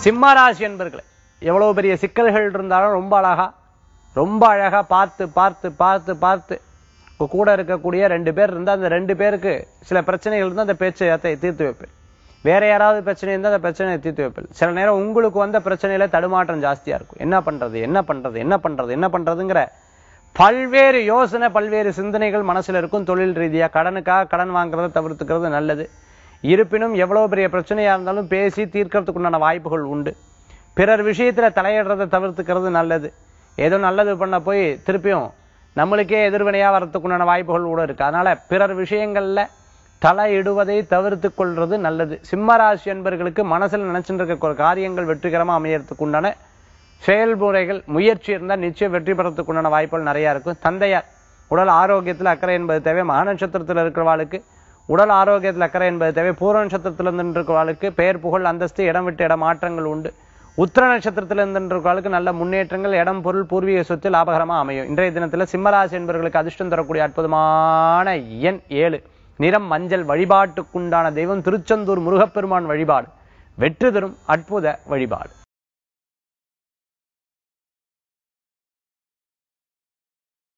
சிம்மராசி என்பர்களே எவ்வளவு பெரிய சிக்கல்கள் இருந்தாலும் ரொம்ப அழகா ரொம்ப அழகா பார்த்து பார்த்து பார்த்து பார்த்து உங்க கூட இருக்கக்கூடிய ரெண்டு பேர் இருந்தா அந்த ரெண்டு பேருக்கு சில பிரச்சனைகள் இருந்தால் அந்த பேச்சை தீர்த்து வைப்பேன் வேற யாராவது பிரச்சனை இருந்தால் அந்த பிரச்சனையை தீர்த்து வைப்பேன் சில நேரம் உங்களுக்கு வந்த பிரச்சனையில தடுமாற்றம் ஜாஸ்தியா இருக்கும் என்ன பண்றது என்ன பண்றது என்ன பண்றது என்ன பண்றதுங்கிற பல்வேறு யோசனை பல்வேறு சிந்தனைகள் மனசுல இருக்கும் தொழில் ரீதியா கடனுக்காக கடன் வாங்குறதை தவிர்த்துக்கிறது நல்லது இருப்பினும் எவ்வளவு பெரிய பிரச்சனையா இருந்தாலும் பேசி தீர்க்கறதுக்கு உண்டான வாய்ப்புகள் உண்டு பிறர் விஷயத்துல தலையிடுறதை தவிர்த்துக்கிறது நல்லது ஏதோ நல்லது பண்ண போய் திருப்பியும் நம்மளுக்கே எதிர்வினையா வரத்துக்கு உண்டான வாய்ப்புகள் கூட இருக்கு அதனால பிறர் விஷயங்கள்ல தலையிடுவதை தவிர்த்து கொள்றது நல்லது சிம்மராசி என்பர்களுக்கு மனசுல நினைச்சுட்டு இருக்க ஒரு காரியங்கள் வெற்றிகரமா அமையறதுக்கு உண்டான செயல்முறைகள் முயற்சி இருந்தால் நிச்சயம் வெற்றி பெறத்துக்கு உண்டான வாய்ப்புகள் நிறைய இருக்கும் தந்தையார் உடல் ஆரோக்கியத்தில் அக்கறை என்பது தேவை மகா நட்சத்திரத்தில் இருக்கிறவாளுக்கு உடல் ஆரோக்கியத்தில் அக்கறை என்பது தேவை பூர்வ நட்சத்திரத்தில் இருந்து இருக்கிறவாளுக்கு பெயர் புகழ் அந்தஸ்து இடம் விட்டு இடம் மாற்றங்கள் உண்டு உத்திர நட்சத்திரத்தில் இருந்திருக்கிறவர்களுக்கு நல்ல முன்னேற்றங்கள் இடம் பொருள் பூர்வீக சொத்து லாபகரமா அமையும் இன்றைய தினத்தில் சிம்மராசி என்பவர்களுக்கு அதிர்ஷ்டம் தரக்கூடிய அற்புதமான எண் ஏழு நிறம் மஞ்சள் வழிபாட்டுக்குண்டான தெய்வம் திருச்செந்தூர் முருகப்பெருமான் வழிபாடு வெற்றி தரும் அற்புத வழிபாடு